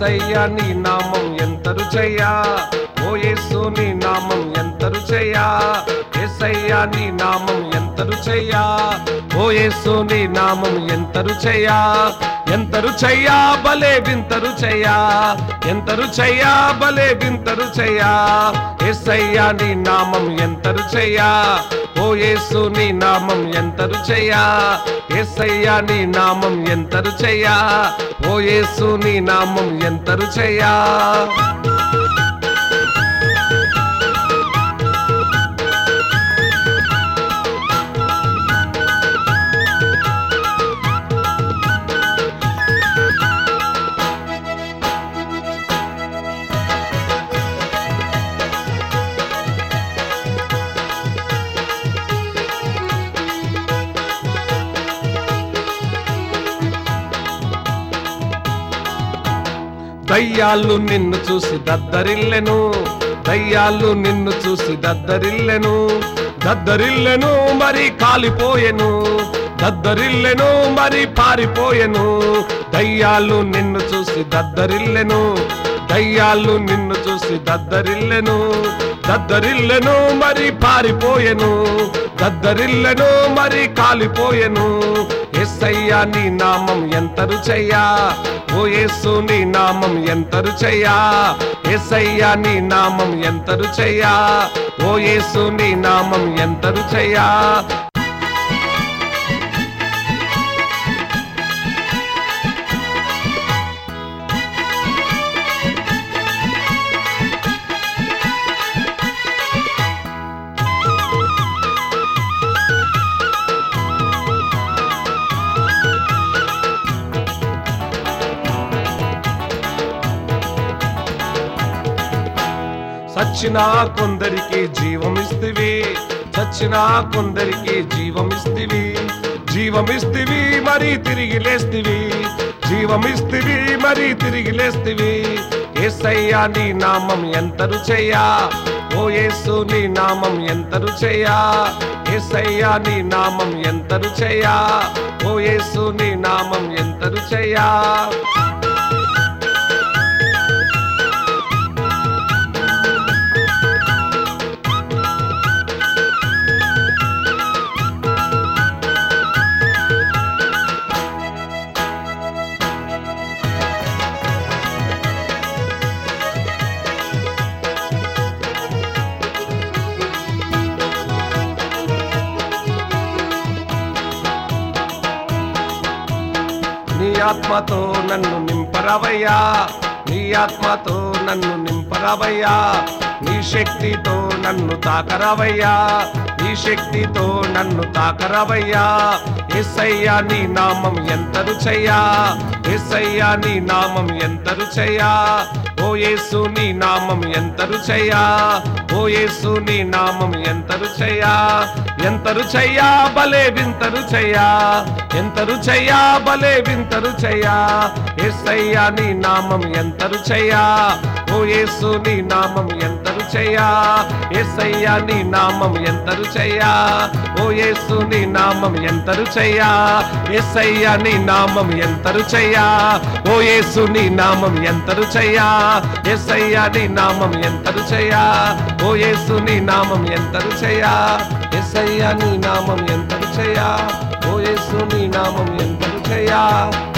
ఎస్సయ్యా నీ నామం ఎంత రుచయ్యా ఓ యేసు నీ నామం ఎంత రుచయ్యా ఎస్సయ్యా నీ నామం ఎంత రుచయ్యా ఓ యేసు నీ నామం ఎంత రుచయ్యా ఎంత రుచయ్యా భలే వింత రుచయ్యా ఎంత రుచయ్యా భలే వింత రుచయ్యా ఎస్సయ్యా నీ నామం ఎంత రుచయ్యా ఓ యేసు నీ నామం ఎంత రుచయ్యా ఎస్సయ్యా నీ నామం ఎంత రుచయ్యా ఓ యేసు నీ నామం ఎంత రుచయ్యా దయ్యాలు నిన్ను చూసి దద్దరిల్లెను దయ్యాలు నిన్ను చూసి దద్దరిల్లెను దద్దరిల్లెను మరి కాలిపోయెను దద్దరిల్లెను మరి పారిపోయెను దయ్యాలు నిన్ను చూసి దద్దరిల్లెను దయ్యాలు నిన్ను చూసి దద్దరిల్లెను దద్దరిల్లెను మరి పారిపోయెను దద్దరిల్లెను మరి కాలిపోయెను ఎస్సయ్యా నీ నామం ఎంత రుచయ్యా ఓ యేసు నీ నామం ఎంత రుచయ్యా ఎస్సయ్యా నీ నామం ఎంత రుచయ్యా ఓ యేసు నీ నామం ఎంత రుచయ్యా సచ్చినా కొందరికి జీవమిస్తివి చచ్చినా కొందరికి జీవమిస్తివి జీవమిస్తివి మరి తిరిగి లేస్తివి జీవమిస్తివి మరి తిరిగి లేస్తివి ఏసయ్యా నీ నామం ఎంత రుచయ్యా ఓ యేసు నీ నామం ఎంత రుచయ్యా ఏసయ్యా నీ నామం ఎంత రుచయ్యా ఓ యేసు నీ నామం ఎంత రుచయ్యా నీ ఆత్మతో నన్ను నింపరవయ్యా నీ ఆత్మతో నన్ను నింపరవయ్యా నీ శక్తితో నన్ను తాకరవయ్యా నీ శక్తితో నన్ను తాకరవయ్యా ఎస్సయ్యా నీ నామం ఎంత రుచయ్యా ఎస్సయ్యా నీ నామం ఎంత రుచయ్యా ఓ యేసు నీ నామం ఎంత రుచయ్యా ఓ యేసు నీ నామం ఎంత రుచయ్యా ఎంత రుచయ్యా భలే వింత రుచయ్యా ఎంత రుచయ్యా భలే వింత రుచయ్యా ఎస్సయ్యా నీ నామం ఎంత రుచయ్యా ఓ యేసు నీ నామం ఎంత రుచయ్యా ఎస్సయ్యా నీ నామం ఎంత రుచయ్యా ఓ యేసు నీ నామం ఎంత రుచయ్యా ఎస్సయ్యా నీ నామం ఎంత రుచయ్యా ఓ యేసు నీ నామం ఎంత రుచయ్యా ఎస్సయ్యా నీ నామం ఎంత రుచయ్యా ఓ యేసు నీ నామం ఎంత రుచయ్యా ఎస్సయ్యా నీ నామం ఎంత రుచయ్యా ఓ యేసు నీ నామం ఎంత రుచయ్యా